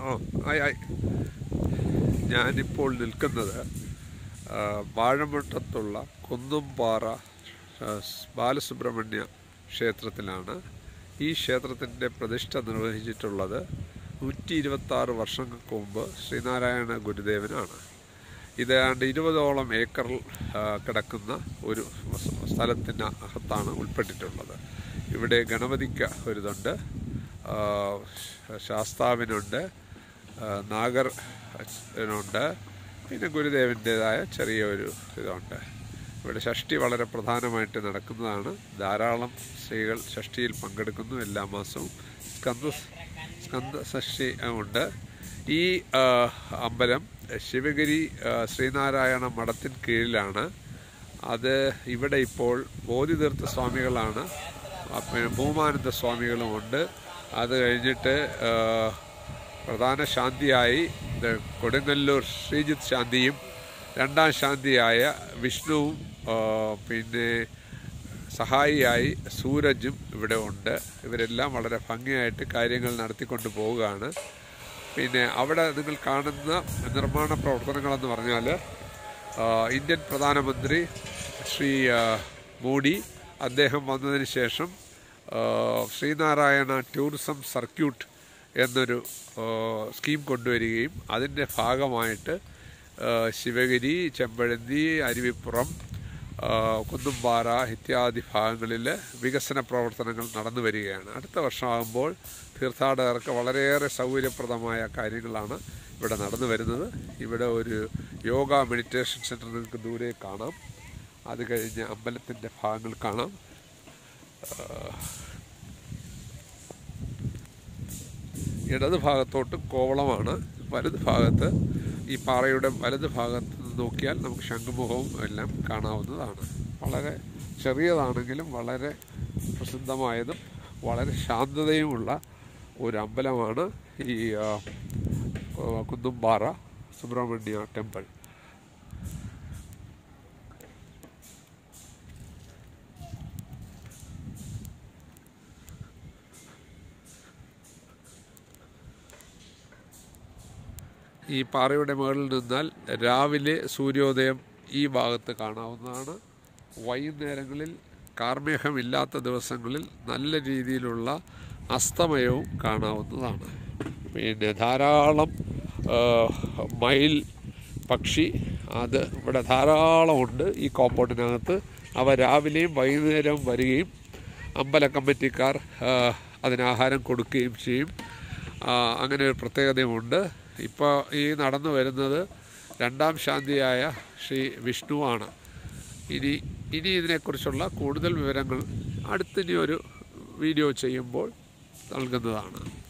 ആ ആയി ആയി ഞാനിപ്പോൾ നിൽക്കുന്നത് ആ, വാഴമുട്ടത്തുള്ള കുന്നുംപാറ ആ, സ് ബാലസുബ്രഹ്മണ്യ ക്ഷേത്രത്തിലാണ് ഈ ക്ഷേത്രത്തിൻ്റെ പ്രതിഷ്ഠ നിർവഹിച്ചിട്ടുള്ളത് നൂറ്റി ഇരുപത്താറ് വർഷങ്ങൾക്ക് മുമ്പ് ശ്രീനാരായണ ഗുരുദേവനാണ് ഇത് ഏതാണ്ട് ഇരുപതോളം ഏക്കറിൽ ആ, കിടക്കുന്ന ഒരു സ് സ്ഥലത്തിന് അകത്താണ് ഉൾപ്പെട്ടിട്ടുള്ളത് ഇവിടെ ഗണപതിക്ക് ഒരിതുണ്ട് ആ, ശ- ശാസ്താവിനുണ്ട് ആ, നാഗർ അച്ഛനുണ്ട് പിന്നെ ഗുരുദേവൻ്റേതായ ചെറിയ ഒരു ഇതുണ്ട് ഇവിടെ ഷഷ്ടി വളരെ പ്രധാനമായിട്ട് നടക്കുന്നതാണ് ധാരാളം സ്ത്രീകൾ ഷഷ്ടിയിൽ പങ്കെടുക്കുന്നു എല്ലാ മാസവും സ്കന്ദ സ്കന്ദ ഷഷ്ടി ഉണ്ട് ഈ ആ, അമ്പലം ശിവഗിരി ആ, ശ്രീനാരായണ മഠത്തിന് കീഴിലാണ് അത് ഇവിടെ ഇപ്പോൾ ബോധിതീർത്ഥ സ്വാമികളാണ് ആ, പിന്നെ ഭൂമാനന്ദ സ്വാമികളുമുണ്ട് അത് കഴിഞ്ഞിട്ട് ആ, പ്രധാന ശാന്തിയായി ഇത് കൊടുങ്ങല്ലൂർ ശ്രീജിത്ത് ശാന്തിയും രണ്ടാം ശാന്തിയായ വിഷ്ണുവും ആ, പിന്നെ സഹായിയായി സൂരജും ഇവിടെ ഉണ്ട് ഇവരെല്ലാം വളരെ ഭംഗിയായിട്ട് കാര്യങ്ങൾ നടത്തിക്കൊണ്ട് പോവുകയാണ് പിന്നെ അവിടെ നിങ്ങൾ കാണുന്ന നിർമ്മാണ പ്രവർത്തനങ്ങളെന്ന് പറഞ്ഞാൽ ആ, ഇന്ത്യൻ പ്രധാനമന്ത്രി ശ്രീ ആ, മോഡി അദ്ദേഹം വന്നതിന് ശേഷം ആ, ശ്രീനാരായണ ടൂറിസം സർക്യൂട്ട് എന്നൊരു ആ, സ്കീം കൊണ്ടുവരികയും അതിൻ്റെ ഭാഗമായിട്ട് ആ, ശിവഗിരി ചെമ്പഴന്തി അരുവിപ്പുറം ആ, കുന്നുംപാറ ഇത്യാദി ഭാഗങ്ങളിൽ വികസന പ്രവർത്തനങ്ങൾ നടന്നു വരികയാണ് അടുത്ത വർഷമാകുമ്പോൾ തീർത്ഥാടകർക്ക് വളരെയേറെ സൗകര്യപ്രദമായ കാര്യങ്ങളാണ് ഇവിടെ നടന്നു വരുന്നത് ഇവിടെ ഒരു യോഗ മെഡിറ്റേഷൻ സെൻറ്റർ നിങ്ങൾക്ക് ദൂരെ കാണാം അത് കഴിഞ്ഞ് അമ്പലത്തിൻ്റെ ഭാഗങ്ങൾ കാണാം ഇടത് ഭാഗത്തോട്ട് കോവളമാണ് വലത് ഭാഗത്ത് ഈ പാറയുടെ വലത് ഭാഗത്ത് നിന്ന് നോക്കിയാൽ നമുക്ക് ശംഖുമുഖവും എല്ലാം കാണാവുന്നതാണ് വളരെ ചെറിയതാണെങ്കിലും വളരെ പ്രസിദ്ധമായതും വളരെ ശാന്തതയുമുള്ള ഒരു അമ്പലമാണ് ഈ ആ, ആ, കുന്നുംപാറ സുബ്രഹ്മണ്യ ടെമ്പിൾ ഈ പാറയുടെ മുകളിൽ നിന്നാൽ രാവിലെ സൂര്യോദയം ഈ ഭാഗത്ത് കാണാവുന്നതാണ് വൈകുന്നേരങ്ങളിൽ കാർമേഘമില്ലാത്ത ദിവസങ്ങളിൽ നല്ല രീതിയിലുള്ള അസ്തമയവും കാണാവുന്നതാണ് പിന്നെ ധാരാളം ആ, മയിൽ പക്ഷി അത് ഇവിടെ ധാരാളമുണ്ട് ഈ കോമ്പൗണ്ടിനകത്ത് അവ രാവിലെയും വൈകുന്നേരവും വരികയും അമ്പല കമ്മിറ്റിക്കാർ ആ, അതിന് ആഹാരം കൊടുക്കുകയും ചെയ്യും ആ, അങ്ങനെ ഒരു പ്രത്യേകതയുമുണ്ട് ഇപ്പോൾ ഈ നടന്നു വരുന്നത് രണ്ടാം ശാന്തിയായ ശ്രീ വിഷ്ണുവാണ് ഇനി ഇനി ഇതിനെക്കുറിച്ചുള്ള കൂടുതൽ വിവരങ്ങൾ അടുത്തിനി ഒരു വീഡിയോ ചെയ്യുമ്പോൾ നൽകുന്നതാണ്